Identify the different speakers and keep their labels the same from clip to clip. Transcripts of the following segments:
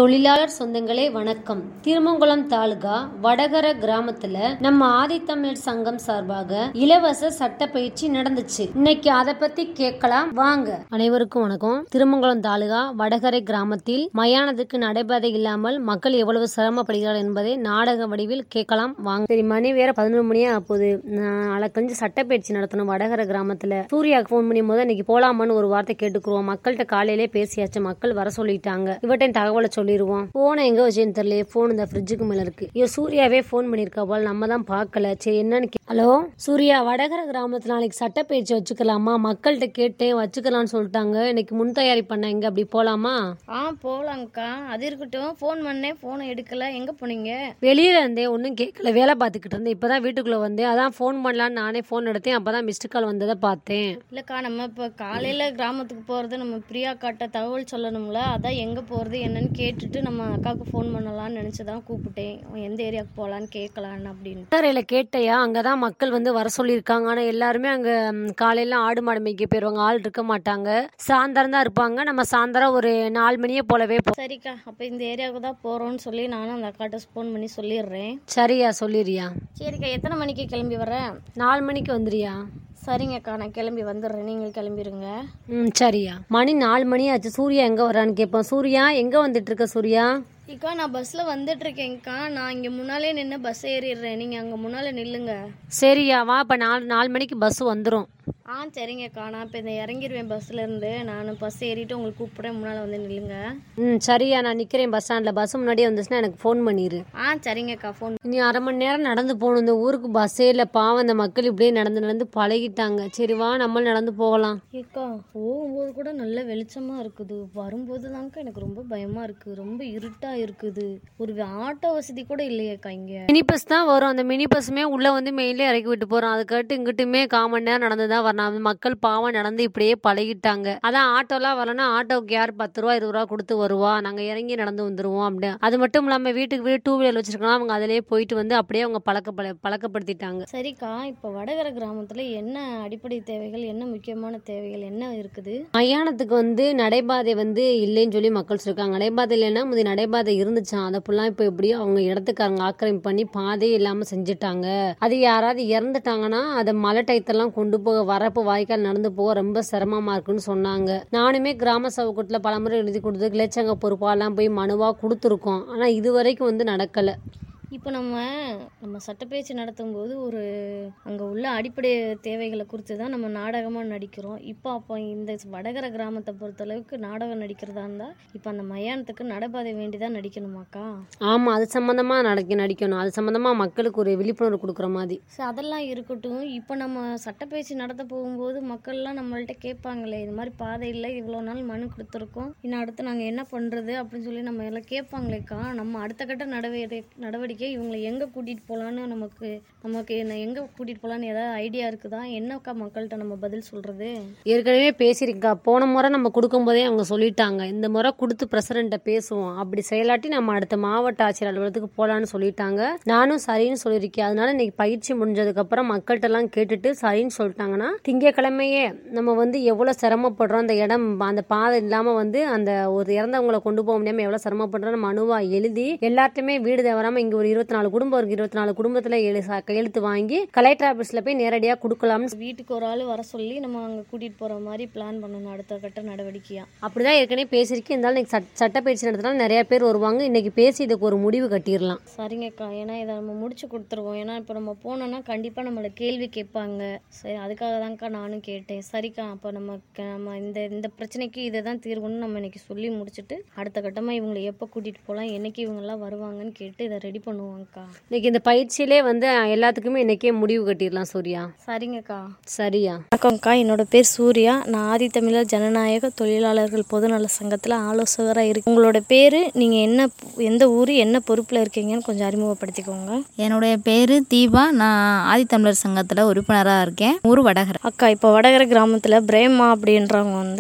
Speaker 1: தொழிலாளர் சொந்தங்களே வணக்கம் திருமங்குளம் தாலுகா வடகர கிராமத்துல நம்ம ஆதித்தமிழர் சங்கம் சார்பாக இலவச சட்ட பயிற்சி நடந்துச்சு இன்னைக்கு அதை பத்தி கேட்கலாம் வாங்க அனைவருக்கும் வணக்கம் திருமங்குளம் தாலுகா வடகரை கிராமத்தில் மயானத்துக்கு நடைபாதை இல்லாமல் மக்கள் எவ்வளவு சிரமப்படுகிறார்கள் என்பதை நாடக வடிவில் கேட்கலாம் வாங்க சரி மணி வேற பதினொரு மணியா அப்போது நாளை கழிஞ்சு சட்ட பயிற்சி நடத்தணும் வடகர கிராமத்துல சூர்யாவுக்கு ஃபோன் பண்ணி போது இன்னைக்கு போலாமான்னு ஒரு வார்த்தை கேட்டுக்குருவோம் மக்கள்கிட்ட காலையிலே பேசியாச்சு மக்கள் வர சொல்லிட்டாங்க இவட்டையும் தகவலை சொல்லிடுவோம் போனை எங்க வச்சேன்னு தெரியல போன் இந்த ஃப்ரிட்ஜுக்கு மேல இருக்கு ஐயோ சூர்யாவே ஃபோன் பண்ணிருக்கா போல நம்ம தான் பார்க்கல சரி என்னன்னு கே- ஹலோ சூர்யா வடகர கிராமத்துல நாளைக்கு சட்டப்பயிற்சி வச்சுக்கலாமா மக்கள்கிட்ட கேட்டேன் வச்சுக்கலாம்னு சொல்லிட்டாங்க இன்னைக்கு முன் தயாரி பண்ண எங்க அப்படி போலாமா
Speaker 2: ஆ போகலாங்க்கா அது இருக்கட்டும் ஃபோன் பண்ணேன் ஃபோனை எடுக்கல எங்கே போனீங்க
Speaker 1: வெளியில இருந்தேன் ஒன்றும் கேட்கல வேலை பார்த்துக்கிட்டு இருந்தேன் இப்பதான் வீட்டுக்குள்ள வந்தேன் அதான் ஃபோன் பண்ணலான்னு நானே ஃபோன் எடுத்தேன் அப்பதான் மிஸ்டு கால் வந்ததை பார்த்தேன்
Speaker 2: இல்லைக்கா நம்ம இப்போ காலையில் கிராமத்துக்கு போகிறது நம்ம பிரியா காட்ட தகவல் சொல்லணும்ல அதான் எங்கே போகிறது என்னன்னு கேட்டுட்டு நம்ம அக்காவுக்கு ஃபோன் பண்ணலாம்னு நினச்சி தான் கூப்பிட்டேன் எந்த ஏரியாவுக்கு போகலான்னு கேட்கலான்னு அப்படின்னு
Speaker 1: கரையில கேட்டையா அங்கதான் மக்கள் வந்து வர சொல்லியிருக்காங்க ஆனா எல்லாருமே அங்க ம், காலையில ஆடு மாடு மேய்க்க போயிருவாங்க ஆள் இருக்க மாட்டாங்க சாயந்தரம் தான் இருப்பாங்க நம்ம சாயந்தரம் ஒரு நாலு மணியே போலவே போ
Speaker 2: சரிக்கா அப்போ இந்த ஏரியாவுக்கு தான் போகிறோன்னு சொல்லி நானும் அந்த அக்காட்ட ஃபோன் பண்ணி சொல்லிடுறேன்
Speaker 1: சரியா சொல்லிடுறியா
Speaker 2: சரிக்கா எத்தனை மணிக்கு கிளம்பி வரேன்
Speaker 1: நாலு மணிக்கு வந்துறியா
Speaker 2: சரிங்கக்கா நான் கிளம்பி வந்துடுறேன் நீங்கள் கிளம்பிடுங்க
Speaker 1: ம் சரியா மணி நாலு மணி ஆச்சு சூர்யா எங்க வரான்னு கேட்போம் சூர்யா எங்க வந்துட்டு இருக்க சூர்யா
Speaker 2: இக்கா நான் பஸ்ஸில் வந்துட்டு இருக்கேன்க்கா நான் இங்கே முன்னாலே நின்று பஸ் ஏறிடுறேன் நீங்கள் அங்கே முன்னால் நில்லுங்க
Speaker 1: சரியா வா இப்ப நாலு நாலு மணிக்கு பஸ் வந்துடும்
Speaker 2: ஆ சரிங்கக்கா நான் இப்போ இந்த இறங்கிடுவேன் பஸ்ல இருந்து நான் பஸ் ஏறிட்டு உங்களுக்கு கூப்பிட்றேன் முன்னால் வந்து நில்லுங்க
Speaker 1: ம் சரியா நான் நிக்கிறேன் பஸ் ஸ்டாண்ட்ல பஸ் முன்னாடியே வந்துச்சுன்னா எனக்கு ஃபோன் பண்ணிடு
Speaker 2: ஆ சரிங்கக்கா ஃபோன்
Speaker 1: இனி அரை மணி நேரம் நடந்து போகணும் இந்த ஊருக்கு பஸ்ஸே இல்லை பாவம் இந்த மக்கள் இப்படியே நடந்து நடந்து பழகிட்டாங்க சரி வா நம்மளும் நடந்து போகலாம்
Speaker 2: ஏக்கா போகும்போது கூட நல்ல வெளிச்சமா இருக்குது வரும்போது தான்க்கா எனக்கு ரொம்ப பயமா இருக்கு ரொம்ப இருட்டா இருக்குது ஒரு ஆட்டோ வசதி கூட இல்லையேக்கா இங்க
Speaker 1: மினி பஸ் தான் வரும் அந்த மினி பஸ்ஸுமே உள்ள வந்து மெயிலே இறக்கி விட்டு போறோம் அதுக்காட்டு இங்கிட்டுமே கால் மணி நேரம் நடந்து தான் வரணும் அது மக்கள் பாவம் நடந்து இப்படியே பழகிட்டாங்க அதான் ஆட்டோலாம் வரலன்னா ஆட்டோவுக்கு யார் பத்து ரூபா இருபது ரூபா கொடுத்து வருவா நாங்க இறங்கி நடந்து வந்துருவோம் அப்படி அது மட்டும் இல்லாம வீட்டுக்கு வீடு டூ வீலர் வச்சிருக்கோம் அவங்க அதிலேயே போயிட்டு வந்து அப்படியே அவங்க பழக்க பழ- பழக்கப்படுத்திட்டாங்க
Speaker 2: சரிக்கா இப்போ வடகர கிராமத்துல என்ன அடிப்படை தேவைகள் என்ன முக்கியமான தேவைகள் என்ன இருக்குது
Speaker 1: மயானத்துக்கு வந்து நடைபாதை வந்து இல்லைன்னு சொல்லி மக்கள் சொல்லிருக்காங்க நடைபாதை இல்லைன்னா முந்தைய நடைபாதை இருந்துச்சாம் அதை ஃபுல்லாக இப்போ எப்படியோ அவங்க இடத்துக்காரங்க ஆக்கிரமிப்பு பண்ணி பாதையே இல்லாமல் செஞ்சுட்டாங்க அது யாராவது இறந்துட்டாங்கன்னா அதை மழை டயத்தெல்லாம் கொண்டு போக வரப்பு வாய்க்கால் நடந்து போக ரொம்ப சிரமமா இருக்குன்னு சொன்னாங்க நானுமே கிராம சபைக்கூட்டில் பலமுறை எழுதி கொடுத்து கிளைச்சங்க பொறுப்பாலாம் போய் மனுவாக கொடுத்துருக்கோம் ஆனால் இது வரைக்கும் வந்து நடக்கலை
Speaker 2: இப்போ நம்ம நம்ம சட்டப்பேச்சு நடத்தும் போது ஒரு அங்கே உள்ள அடிப்படை தேவைகளை குறித்து தான் நம்ம நாடகமாக நடிக்கிறோம் இப்போ அப்போ இந்த வடகர கிராமத்தை பொறுத்தளவுக்கு நாடகம் நடிக்கிறதா இருந்தால் இப்போ அந்த மயானத்துக்கு நடைபாதை வேண்டி தான் நடிக்கணுமாக்கா
Speaker 1: ஆமாம் அது சம்மந்தமாக நடக்க நடிக்கணும் அது சம்மந்தமாக மக்களுக்கு ஒரு விழிப்புணர்வு கொடுக்குற மாதிரி
Speaker 2: சரி அதெல்லாம் இருக்கட்டும் இப்போ நம்ம சட்டப்பேச்சு நடத்த போகும்போது மக்கள்லாம் நம்மள்ட்ட கேட்பாங்களே இது மாதிரி பாதை இல்லை இவ்வளோ நாள் மனு கொடுத்துருக்கோம் இன்னும் அடுத்து நாங்கள் என்ன பண்ணுறது அப்படின்னு சொல்லி நம்ம எல்லாம் கேட்பாங்களேக்கா நம்ம அடுத்த கட்ட நடவடிக்கை நடவடிக்கை இவங்களை எங்கே கூட்டிகிட்டு போகலான்னு நமக்கு நமக்கு என்ன எங்கே கூட்டிகிட்டு போகலான்னு ஏதாவது ஐடியா இருக்குதா என்னக்கா மக்கள்கிட்ட நம்ம பதில் சொல்கிறது
Speaker 1: ஏற்கனவே பேசியிருக்கா போன முறை நம்ம கொடுக்கும்போதே அவங்க சொல்லிட்டாங்க இந்த முறை கொடுத்து பிரசிடண்ட்டை பேசுவோம் அப்படி செயலாட்டி நம்ம அடுத்த மாவட்ட ஆட்சியர் அலுவலகத்துக்கு போகலான்னு சொல்லிட்டாங்க நானும் சரின்னு சொல்லியிருக்கேன் அதனால இன்னைக்கு பயிற்சி முடிஞ்சதுக்கப்புறம் மக்கள்கிட்ட எல்லாம் கேட்டுட்டு சரின்னு சொல்லிட்டாங்கன்னா திங்கக்கிழமையே நம்ம வந்து எவ்வளோ சிரமப்படுறோம் அந்த இடம் அந்த பாதை இல்லாமல் வந்து அந்த ஒரு இறந்தவங்களை கொண்டு போக முடியாமல் எவ்வளோ சிரமப்படுறோம் மனுவா எழுதி எல்லார்ட்டுமே வீடு தவறாமல் இங்கே ஒரு இருபத்தி நாலு குடும்பம் இருக்கு இருபத்தி நாலு குடும்பத்தில் எழு கையெழுத்து வாங்கி கலெக்டர் ஆஃபீஸில் போய் நேரடியாக கொடுக்கலாம்னு
Speaker 2: வீட்டுக்கு ஒரு ஆள் வர சொல்லி நம்ம அங்கே கூட்டிகிட்டு போகிற மாதிரி பிளான் பண்ணணும் அடுத்த கட்ட நடவடிக்கையாக
Speaker 1: அப்படிதான் ஏற்கனவே பேசியிருக்கேன் இருந்தாலும் இன்னைக்கு சட் சட்டப்பயிற்சி நடத்தினா நிறைய பேர் வருவாங்க இன்னைக்கு பேசி இதுக்கு ஒரு முடிவு கட்டிடலாம்
Speaker 2: சரிங்கக்கா ஏன்னா இதை நம்ம முடிச்சு கொடுத்துருவோம் ஏன்னா இப்போ நம்ம போனோம்னா கண்டிப்பாக நம்மளை கேள்வி கேட்பாங்க சரி அதுக்காக தான்க்கா நானும் கேட்டேன் சரிக்கா அப்போ நம்ம க- நம்ம இந்த இந்த பிரச்சனைக்கு இதை தான் தீர்வுன்னு நம்ம இன்னைக்கு சொல்லி முடிச்சுட்டு அடுத்த கட்டமாக இவங்களை எப்போ கூட்டிகிட்டு போகலாம் என்னைக்கு இவங்கெல்லாம் வருவாங்கன்னு கேட்டு இதை ரெடி பண்ணுவாங்கக்கா
Speaker 1: இன்னைக்கு இந்த பயிற்சியிலே வந்து எல்லாத்துக்குமே இன்னைக்கே முடிவு கட்டிடலாம் சூர்யா
Speaker 2: சரிங்கக்கா
Speaker 1: சரியா
Speaker 2: வணக்கம்க்கா என்னோட பேர் சூர்யா நான் ஆதித்தமிழர் ஜனநாயக தொழிலாளர்கள் பொதுநல சங்கத்தில் ஆலோசகராக இருக்கு உங்களோட பேர் நீங்கள் என்ன எந்த ஊர் என்ன பொறுப்பில் இருக்கீங்கன்னு கொஞ்சம் அறிமுகப்படுத்திக்கோங்க
Speaker 3: என்னுடைய பேர் தீபா நான் ஆதித்தமிழர் சங்கத்தில் உறுப்பினராக இருக்கேன் ஊர் வடகரை
Speaker 2: அக்கா இப்போ வடகர கிராமத்தில் பிரேமா அப்படின்றவங்க வந்து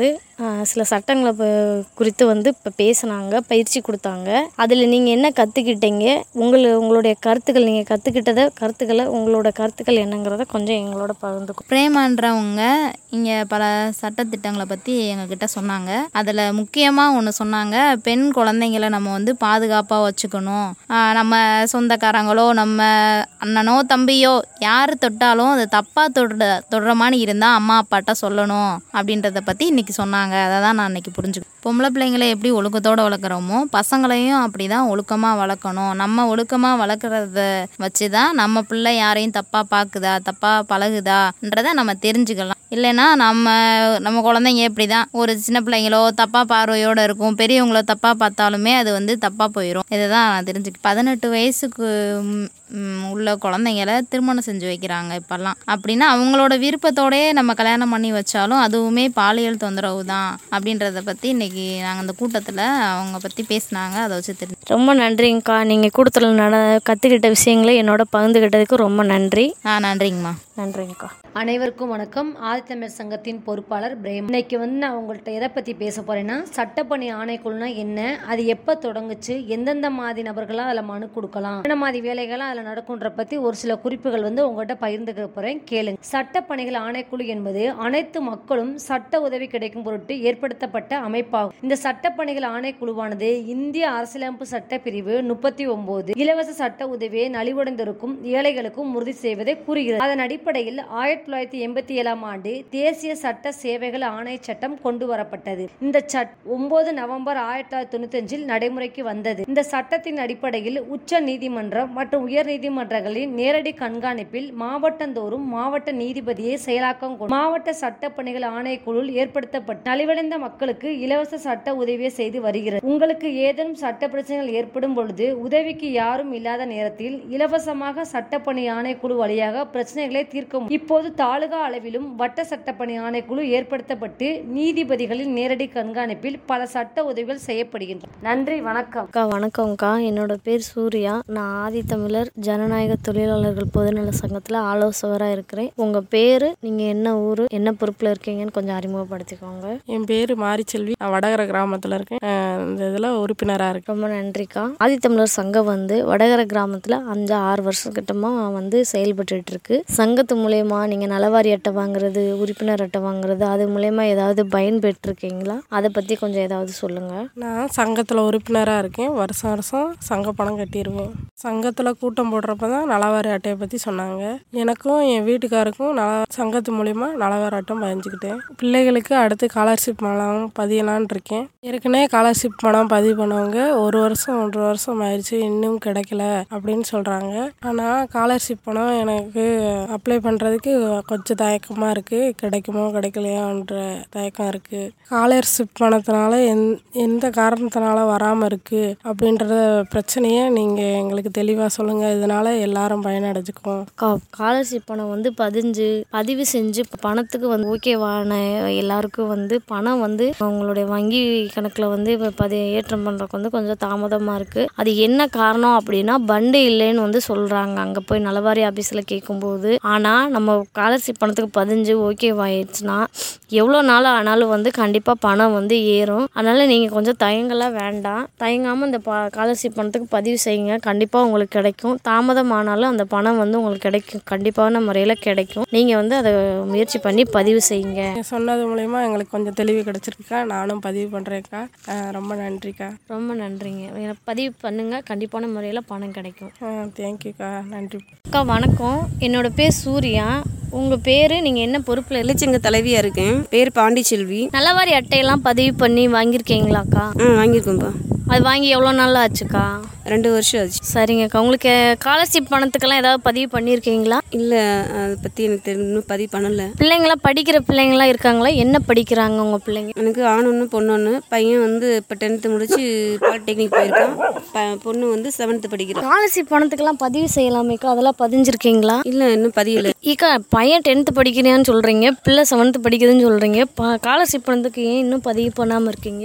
Speaker 2: ஆஹ் சில சட்டங்களை ப- குறித்து வந்து இப்போ பேசுனாங்க பயிற்சி கொடுத்தாங்க அதில் நீங்கள் என்ன கற்றுக்கிட்டீங்க உங்களை உங்களுடைய கருத்துக்கள் நீங்கள் கற்றுக்கிட்டத கருத்துக்களை உங்களோட கருத்துக்கள் என்னங்கிறத கொஞ்சம் எங்களோட பகிர்ந்துக்கும்
Speaker 3: பிரேமான்றவங்க இங்கே பல சட்டத்திட்டங்களை பற்றி எங்ககிட்ட சொன்னாங்க அதில் முக்கியமாக ஒன்று சொன்னாங்க பெண் குழந்தைங்கள நம்ம வந்து பாதுகாப்பாக வச்சுக்கணும் ஆஹ் நம்ம சொந்தக்காரங்களோ நம்ம அண்ணனோ தம்பியோ யார் தொட்டாலும் அது தப்பாக தொடுற தொடுற மாதிரி இருந்தால் அம்மா அப்பாட்ட சொல்லணும் அப்படின்றத பற்றி இன்றைக்கி சொன்னாங்க அதை தான் நான் இன்றைக்கி புரிஞ்சுக்கிட்டேன் பொம்பளை பிள்ளைங்களை எப்படி ஒழுக்கத்தோடு வளர்க்குறோமோ பசங்களையும் அப்படி தான் ஒழுக்கமாக வளர்க்கணும் நம்ம ஒழுக்கமாக வளர்க்குறத வச்சு தான் நம்ம பிள்ளை யாரையும் தப்பாக பார்க்குதா தப்பாக பழகுதான்றதை நம்ம தெரிஞ்சுக்கலாம் இல்லைன்னா நம்ம நம்ம குழந்தைங்க இப்படி தான் ஒரு சின்ன பிள்ளைங்களோ தப்பாக பார்வையோடு இருக்கும் பெரியவங்களோ தப்பாக பார்த்தாலுமே அது வந்து தப்பாக போயிடும் இதை தான் நான் தெரிஞ்சுக்க பதினெட்டு வயசுக்கு ம், ம், உள்ள குழந்தைங்கள திருமணம் செஞ்சு வைக்கிறாங்க இப்போல்லாம் அப்படின்னா அவங்களோட விருப்பத்தோடயே நம்ம கல்யாணம் பண்ணி வச்சாலும் அதுவுமே பாலியல் தொந்தரவு தான் அப்படின்றத பற்றி இன்னைக்கு நாங்கள் அந்த கூட்டத்தில் அவங்க பற்றி பேசினாங்க அதை வச்சு தெரிஞ்சு
Speaker 2: ரொம்ப நன்றிங்கக்கா நீங்கள் கூட்டத்தில் நட கற்றுக்கிட்ட விஷயங்களை என்னோட பகிர்ந்துக்கிட்டதுக்கு ரொம்ப நன்றி
Speaker 3: ஆ நன்றிங்கம்மா
Speaker 2: நன்றிங்கக்கா
Speaker 1: அனைவருக்கும் வணக்கம் ஆதித்தமிழர் சங்கத்தின் பொறுப்பாளர் பிரேம் இன்னைக்கு வந்து நான் உங்கள்கிட்ட எதை பற்றி பேச போறேன்னா சட்டப்பணி ஆணைக்குழுனா என்ன அது எப்போ தொடங்குச்சு எந்தெந்த மாதிரி நபர்களாக அதில் மனு கொடுக்கலாம் என்ன மாதிரி வேலைகள்லாம் அதில் நடக்குன்ற பற்றி ஒரு சில குறிப்புகள் வந்து உங்கள்கிட்ட பகிர்ந்துக்க போகிறேன் கேளுங்க சட்டப்பணிகள் ஆணைக்குழு என்பது அனைத்து மக்களும் சட்ட உதவி கிடைக்கும் பொருட்டு ஏற்படுத்தப்பட்ட அமைப்பாகும் இந்த சட்டப்பணிகள் ஆணைக்குழுவானது இந்திய அரசியலமைப்பு சட்ட பிரிவு முப்பத்தி ஒன்பது இலவச சட்ட உதவியை நலிவடைந்திருக்கும் ஏழைகளுக்கும் உறுதி செய்வதை கூறுகிறது அதன் அடிப்படையில் ஆயிரத்தி தொள்ளாயிரத்தி எண்பத்தி ஏழாம் ஆண்டு தேசிய சட்ட சேவைகள் ஆணைய சட்டம் கொண்டு வரப்பட்டது இந்த சட் ஒன்பது நவம்பர் ஆயிரத்தி தொள்ளாயிரத்தி தொண்ணூத்தி அஞ்சில் நடைமுறைக்கு வந்தது இந்த சட்டத்தின் அடிப்படையில் உச்ச நீதிமன்றம் மற்றும் உயர் நீதிமன்றங்களின் நேரடி கண்காணிப்பில் மாவட்டந்தோறும் மாவட்ட நீதிபதியை செயலாக்கம் கொண்டு மாவட்ட சட்டப்பணிகள் ஆணையக்குழு ஏற்படுத்தப்பட்டு நலிவடைந்த மக்களுக்கு இலவச சட்ட உதவியை செய்து வருகிறது உங்களுக்கு ஏதேனும் சட்ட பிரச்சனைகள் ஏற்படும் பொழுது உதவிக்கு யாரும் இல்லாத நேரத்தில் இலவசமாக சட்டப்பணி ஆணைக்குழு வழியாக பிரச்சனைகளை தீர்க்க முடியும் இப்போது தாலுகா அளவிலும் வட்ட சட்டப்பணி ஆணைக்குழு ஏற்படுத்தப்பட்டு நீதிபதிகளின் நேரடி கண்காணிப்பில் பல சட்ட உதவிகள் செய்யப்படுகின்றன நன்றி வணக்கம்
Speaker 2: அக்கா வணக்கம்க்கா என்னோட பேர் சூர்யா நான் ஆதித்தமிழர் ஜனநாயக தொழிலாளர்கள் பொதுநல சங்கத்தில் ஆலோசகராக இருக்கிறேன் உங்கள் பேர் நீங்கள் என்ன ஊர் என்ன பொறுப்பில் இருக்கீங்கன்னு கொஞ்சம் அறிமுகப்படுத்திக்கோங்க
Speaker 4: என் பேர் மாரிச்செல்வி நான் வடகர கிராமத்தில் இருக்கேன் அஹ் இந்த இதில் உறுப்பினராக இருக்கேன்
Speaker 2: ரொம்ப நன்றிக்கா ஆதித்தமிழர் சங்கம் வந்து வடகர கிராமத்தில் அஞ்சு ஆறு வருஷம் கிட்டமாக வந்து செயல்பட்டுட்டு இருக்கு சங்கத்து மூலயமா நீங்கள் நலவாரி அட்டை வாங்குறது உறுப்பினர் அட்டை வாங்குறது அது மூலயமா ஏதாவது பயன் பெற்றிருக்கீங்களா அதை பற்றி கொஞ்சம் ஏதாவது சொல்லுங்கள்
Speaker 4: நான் சங்கத்தில் உறுப்பினராக இருக்கேன் வருஷம் வருஷம் சங்க பணம் கட்டிடுவேன் சங்கத்தில் கூட்டம் போடுறப்ப தான் நலவாரி அட்டையை பற்றி சொன்னாங்க எனக்கும் என் வீட்டுக்காருக்கும் நல சங்கத்து மூலிமா நலவாரி அட்டை பதிஞ்சுக்கிட்டேன் பிள்ளைகளுக்கு அடுத்து ஸ்காலர்ஷிப் பணம் பதியலான் இருக்கேன் ஏற்கனவே ஸ்காலர்ஷிப் பணம் பதிவு பண்ணவங்க ஒரு வருஷம் ஒன்றரை வருஷம் ஆயிடுச்சு இன்னும் கிடைக்கல அப்படின்னு சொல்கிறாங்க ஆனால் ஸ்காலர்ஷிப் பணம் எனக்கு அப்ளை பண்ணுறதுக்கு கொஞ்சம் தயக்கமாக இருக்குது கிடைக்குமோ கிடைக்கலையோன்ற தயக்கம் இருக்குது ஸ்காலர்ஷிப் பணத்தினால எந் எந்த காரணத்தினால வராமல் இருக்குது அப்படின்றத பிரச்சனையை நீங்கள் எங்களுக்கு தெளிவாக சொல்லுங்கள் இதனால் எல்லாரும் பயனடைஞ்சுக்குவோம்
Speaker 2: கா ஸ்காலர்ஷிப் பணம் வந்து பதிஞ்சு பதிவு செஞ்சு பணத்துக்கு வந்து ஓகேவான எல்லாருக்கும் வந்து பணம் வந்து அவங்களுடைய வங்கி கணக்கில் வந்து இப்போ பதி ஏற்றம் பண்ணுறதுக்கு வந்து கொஞ்சம் தாமதமாக இருக்குது அது என்ன காரணம் அப்படின்னா பண்டு இல்லைன்னு வந்து சொல்கிறாங்க அங்கே போய் நலவாரி ஆஃபீஸில் கேட்கும்போது ஆனால் நம்ம ஸ்காலர்ஷிப் பணத்துக்கு பதிஞ்சு ஓகேவாயிடுச்சுன்னா எவ்வளோ நாள் ஆனாலும் வந்து கண்டிப்பாக பணம் வந்து ஏறும் அதனால் நீங்கள் கொஞ்சம் தயங்கலாம் வேண்டாம் தயங்காமல் இந்த ப ஸ்காலர்ஷிப் பணத்துக்கு பதிவு செய்யுங்க கண்டிப்பாக உங்களுக்கு கிடைக்கும் தாமதமானாலும் அந்த பணம் வந்து உங்களுக்கு கிடைக்கும் கண்டிப்பான முறையில் கிடைக்கும் நீங்கள் வந்து அதை முயற்சி பண்ணி பதிவு செய்யுங்க
Speaker 4: நீங்கள் சொன்னது மூலயமா எங்களுக்கு கொஞ்சம் தெளிவு கிடச்சிருக்கா நானும் பதிவு பண்ணுறேன்க்கா ரொம்ப நன்றிக்கா
Speaker 2: ரொம்ப நன்றிங்க எனக்கு பதிவு பண்ணுங்கள் கண்டிப்பான முறையில் பணம் கிடைக்கும்
Speaker 4: தேங்க்யூக்கா நன்றி
Speaker 2: அக்கா வணக்கம் என்னோட பேர் சூர்யா உங்கள் பேர் நீங்கள் என்ன பொறுப்பில் இல்லை
Speaker 5: வெளிச்சங்க தலைவியாக இருக்கேன் பேர் பாண்டிச்செல்வி
Speaker 2: நல்லவாரி அட்டையெல்லாம் பதிவு பண்ணி வாங்கியிருக்கீங்களாக்கா
Speaker 5: ஆ வாங்கியிருக்கோம்ப்பா
Speaker 2: அது வாங்கி எவ்வளோ நாள் ஆச்சுக்கா
Speaker 5: ரெண்டு வருஷம் ஆச்சு
Speaker 2: சரிங்கக்கா உங்களுக்கு ஸ்காலர்ஷிப் பணத்துக்கெல்லாம் ஏதாவது பதிவு பண்ணியிருக்கீங்களா
Speaker 5: இல்லை அதை பற்றி எனக்கு தெரி- இன்னும் பதிவு பண்ணலை
Speaker 2: பிள்ளைங்களாம் படிக்கிற பிள்ளைங்களாம் இருக்காங்களா என்ன படிக்கிறாங்க உங்கள் பிள்ளைங்க
Speaker 5: எனக்கு ஆண் ஒன்று பொண்ணு ஒன்று பையன் வந்து இப்போ டென்த்து முடிச்சு பாலிடெக்னிக் போயிருக்கான் ப பொண்ணு வந்து செவன்த்து படிக்கிறான்
Speaker 2: ஸ்காலர்ஷிப் பணத்துக்கெல்லாம் பதிவு செய்யலாமேக்கா அதெல்லாம் பதிஞ்சிருக்கீங்களா
Speaker 5: இல்லை இன்னும் பதியலை
Speaker 2: ஈக்கா பையன் டென்த்து படிக்கிறான்னு சொல்கிறீங்க பிள்ளை செவன்த்து படிக்குதுன்னு சொல்கிறீங்க ப ஸ்காலர்ஷிப் பணத்துக்கு ஏன் இன்னும் பதிவு பண்ணாமல் இருக்கீங்க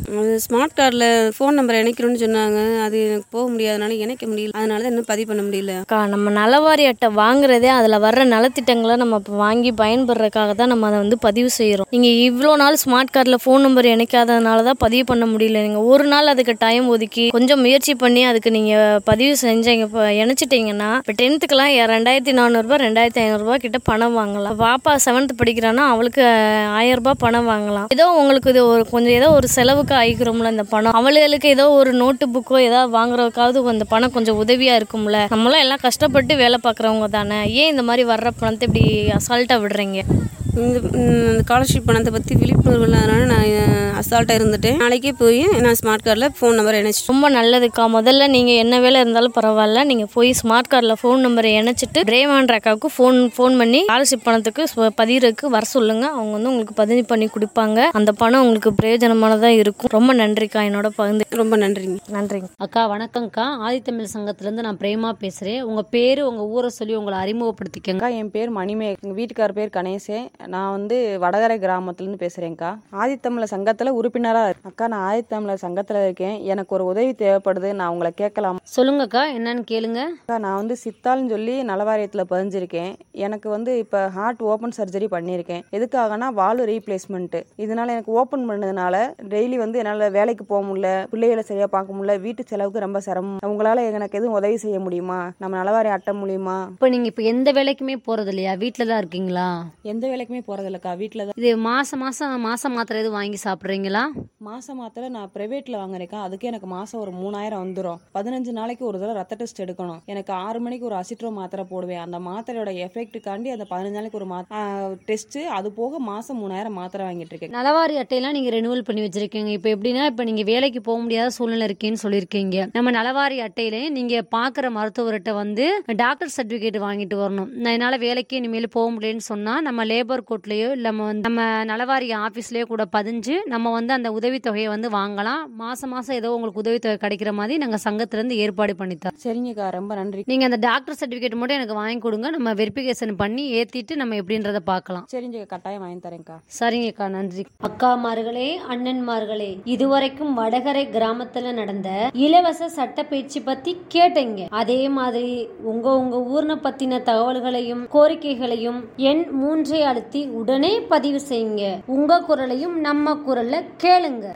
Speaker 5: அது ஸ்மார்ட் கார்டில் ஃபோன் நம்பர் இணைக்கணும்னு சொன்னாங்க அது எனக்கு போக முடியாதனால இணைக்க முடியல அதனால தான் இன்னும் பதிவு பண்ண முடியல
Speaker 2: அக்கா நம்ம நலவாரி அட்டை வாங்குறதே அதில் வர்ற நலத்திட்டங்களை நம்ம இப்போ வாங்கி பயன்படுறதுக்காக தான் நம்ம அதை வந்து பதிவு செய்கிறோம் நீங்கள் இவ்வளோ நாள் ஸ்மார்ட் கார்டில் ஃபோன் நம்பர் இணைக்காததுனால தான் பதிவு பண்ண முடியல நீங்கள் ஒரு நாள் அதுக்கு டைம் ஒதுக்கி கொஞ்சம் முயற்சி பண்ணி அதுக்கு நீங்கள் பதிவு செஞ்சீங்க இப்போ இணைச்சிட்டிங்கன்னா இப்போ டென்த்துக்கெலாம் ரெண்டாயிரத்தி நானூறுரூபா ரெண்டாயிரத்தி ஐநூறுரூபா கிட்ட பணம் வாங்கலாம் பாப்பா செவன்த் படிக்கிறான்னா அவளுக்கு ஆயிரம் ரூபாய் பணம் வாங்கலாம் ஏதோ உங்களுக்கு இது ஒரு கொஞ்சம் ஏதோ ஒரு செலவுக்கு ஆகிக்கிறோம்ல இந்த பணம் அவளுகளுக்கு ஏதோ ஒரு நோட்டு புக்கோ ஏதாவது வாங்குறதுக்காவது அந்த பணம் கொஞ்சம் உதவியாக இருக்கும்ல நம்மளாம் எல்லாம் கஷ்டப்பட்டு வேலை பார்க்குறவங்க தானே ஏன் இந்த மாதிரி வர்ற பணத்தை இப்படி அசால்ட்டாக விடுறீங்க
Speaker 5: இந்த இந்த ஸ்காலர்ஷிப் பணத்தை பற்றி விழிப்புணர்வு இல்லாதனால நான் அசால்ட்டாக இருந்துட்டேன் நாளைக்கே போய் நான் ஸ்மார்ட் கார்டில் ஃபோன் நம்பர் இணைச்சிட்டேன்
Speaker 2: ரொம்ப நல்லதுக்கா முதல்ல நீங்கள் என்ன வேலை இருந்தாலும் பரவாயில்ல நீங்கள் போய் ஸ்மார்ட் கார்டில் ஃபோன் நம்பரை இணைச்சிட்டு பிரேமான்ற அக்காவுக்கு ஃபோன் ஃபோன் பண்ணி ஸ்காலர்ஷிப் பணத்துக்கு ஸ்வ- பதிகிறதுக்கு வர சொல்லுங்கள் அவங்க வந்து உங்களுக்கு பதிவு பண்ணி கொடுப்பாங்க அந்த பணம் உங்களுக்கு பிரயோஜனமானதாக இருக்கும் ரொம்ப நன்றிக்கா என்னோட பகிர்ந்து
Speaker 5: ரொம்ப நன்றிங்க
Speaker 2: நன்றிங்க
Speaker 1: அக்கா வணக்கம்க்கா ஆதித்தமிழ் சங்கத்திலேருந்து நான் பிரேமா பேசுகிறேன் உங்கள் பேர் உங்கள் ஊரை சொல்லி உங்களை அறிமுகப்படுத்திக்கங்க
Speaker 6: அக்கா என் பேர் மணிமே எங்கள் வீட்டுக்கார் பேர் கணேசன் நான் வந்து வடகரை கிராமத்துலேருந்து பேசுகிறேன்க்கா ஆதித்தமிழர் சங்கத்தில் உறுப்பினராக அக்கா நான் ஆதித்தமிழர் சங்கத்தில் இருக்கேன் எனக்கு ஒரு உதவி தேவைப்படுது நான் உங்களை கேட்கலாம்
Speaker 1: சொல்லுங்கக்கா என்னன்னு கேளுங்க
Speaker 6: அக்கா நான் வந்து சித்தாள்னு சொல்லி நலவாரியத்தில் பதிஞ்சிருக்கேன் எனக்கு வந்து இப்போ ஹார்ட் ஓப்பன் சர்ஜரி பண்ணியிருக்கேன் எதுக்காகனா வால்வு ரீப்ளேஸ்மெண்ட்டு இதனால எனக்கு ஓப்பன் பண்ணதுனால டெய்லி வந்து என்னால் வேலைக்கு போக முடியல பிள்ளைகளை சரியாக பார்க்க முடியல வீட்டு செலவுக்கு ரொம்ப சிரமம் உங்களால் எனக்கு எதுவும் உதவி செய்ய முடியுமா நம்ம நலவாரி அட்டை மூலியமா
Speaker 1: இப்போ நீங்கள் இப்போ எந்த வேலைக்குமே போகிறது இல்லையா வீட்டில் தான் இருக்கீங்களா
Speaker 6: எந்த வேலைக்குமே போகிறதில்லக்கா வீட்டில் தான்
Speaker 1: இது மாதம் மாதம் மாதம் மாத்திரை எதுவும் வாங்கி சாப்பிட்றீங்களா
Speaker 6: மாசம் மாத்திரை நான் பிரைவேட்ல வாங்குறேன் அதுக்கு எனக்கு மாசம் ஒரு மூணாயிரம் வந்துடும் பதினஞ்சு நாளைக்கு ஒரு தடவை ரத்த டெஸ்ட் எடுக்கணும் எனக்கு ஆறு மணிக்கு ஒரு அசிட்ரோ மாத்திரை போடுவேன் அந்த மாத்திரையோட எஃபெக்ட்டுக்காண்டி அந்த பதினஞ்சு நாளைக்கு ஒரு டெஸ்ட் அது போக மாசம் மூணாயிரம் மாத்திரை வாங்கிட்டு இருக்கேன்
Speaker 1: நலவாரி அட்டையெல்லாம் நீங்கள் ரெனுவல் பண்ணி வச்சிருக்கீங்க இப்போ எப்படின்னா இப்போ நீங்கள் வேலைக்கு போக முடியாத சூழ்நிலை இருக்கேன்னு சொல்லியிருக்கீங்க நம்ம நலவாரி அட்டையிலே நீங்கள் பார்க்குற மருத்துவர்கிட்ட வந்து டாக்டர் சர்டிஃபிகேட் வாங்கிட்டு வரணும் நான் என்னால் வேலைக்கு இனிமேல் போக முடியலன்னு சொன்னால் நம்ம லேபர் கோர்ட்லேயோ இல்லை நம்ம வந்து நம்ம நலவாரி ஆஃபீஸ்லேயோ கூட பதிஞ்சு நம்ம வந்து அந்த உதவித்தொகையை வந்து வாங்கலாம் மாதம் மாதம் ஏதோ உங்களுக்கு உதவித்தொகை கிடைக்கிற மாதிரி நாங்கள் சங்கத்திலேருந்து ஏற்பாடு பண்ணித்தரோம்
Speaker 6: சரிங்கக்கா ரொம்ப நன்றி
Speaker 1: நீங்கள் அந்த டாக்டர் சர்டிஃபிகேட் மட்டும் எனக்கு வாங்கி கொடுங்க நம்ம வெரிஃபிகேஷன் பண்ணி ஏற்றிட்டு நம்ம எப்படின்றத பார்க்கலாம்
Speaker 6: சரிங்க கட்டாயம் வாங்கி தரேன்க்கா
Speaker 1: சரிங்கக்கா நன்றி அக்காமார்களே அண்ணன்மார்களே இதுவரைக்கும் வடகரை கிராமத்துல நடந்த இலவச சட்ட பயிற்சி பத்தி கேட்டீங்க அதே மாதிரி உங்க உங்க ஊர்ன பத்தின தகவல்களையும் கோரிக்கைகளையும் எண் மூன்றை அழுத்தி உடனே பதிவு செய்யுங்க உங்க குரலையும் நம்ம குரல்ல கேளுங்க